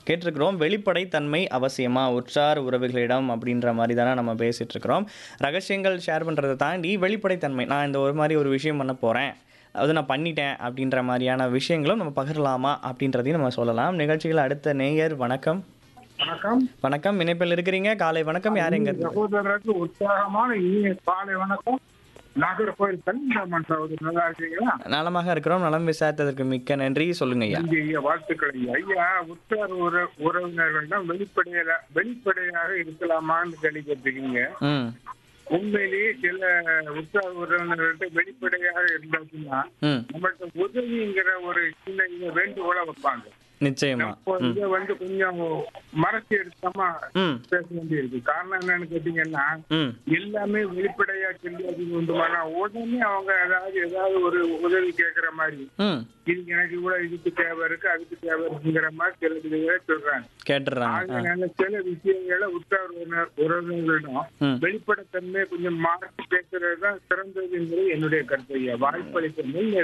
கேட்டிருக்கிறோம் வெளிப்படைத்தன்மை அவசியமா உற்றார் உறவுகளிடம் அப்படின்ற மாதிரி தானே நம்ம பேசிட்டு இருக்கிறோம் ரகசியங்கள் ஷேர் பண்ணுறதை தாண்டி வெளிப்படைத்தன்மை நான் இந்த ஒரு மாதிரி ஒரு விஷயம் பண்ண போகிறேன் அது நான் பண்ணிட்டேன் அப்படின்ற மாதிரியான விஷயங்களும் நம்ம பகிரலாமா அப்படின்றதையும் நம்ம சொல்லலாம் நிகழ்ச்சிகள் அடுத்த நேயர் வணக்கம் வணக்கம் வணக்கம் இணைப்பில் இருக்கிறீங்க காலை வணக்கம் யார் எங்க இருந்து? சகோதரருக்கு உற்சாகமான இனிய காலை வணக்கம் நாகர்கோவில் கலிங்கம்மன் சகோதரர் நல்லா இருக்கீங்களா நலமாக இருக்கிறோம் நலம் விசாரித்ததற்கு மிக்க நன்றி சொல்லுங்க ஐயா இங்கே ஐயா வாழ்த்துக்கள் ஐயா ஐயா உற்றார் உற உறவினர்களிடம் வெளிப்படையில வெளிப்படையாக இருக்கலாமான்னு கேள்வி கேட்டிருக்கீங்க ம் உண்மையிலேயே சில உற்றார் உறவினர்கள்ட்ட வெளிப்படையாக இருந்தாச்சுன்னா ம் நம்மள்ட்ட உதவிங்கிற ஒரு சின்ன இதை வேண்டுகோளை வைப்பாங்க நிச்சயமா இப்போ இதை வந்து கொஞ்சம் மறைச்சு எடுக்காம ம் பேச வேண்டியிருக்கு காரணம் என்னன்னு கேட்டீங்கன்னா ம் எல்லாமே வெளிப்படையா சொல்லி அது உண்டுமானா உடனே அவங்க ஏதாவது ஏதாவது ஒரு உதவி கேட்கிற மாதிரி ம் இது எனக்கு கூட இதுக்கு தேவை இருக்கு அதுக்கு தேவை இருக்குங்கிற மாதிரி சில இதுகளை சொல்றாங்க கேட்டுடுறாங்க ஆ. அதனால சில விஷயங்களை உற்றார் உறவினர் உறவினர்களிடம் ம் வெளிப்படைத்தன்மை கொஞ்சம் மாற்றி பேசுறது தான் சிறந்ததுங்கிறது என்னுடைய கருத்து ஐயா வாய்ப்பளித்த முன்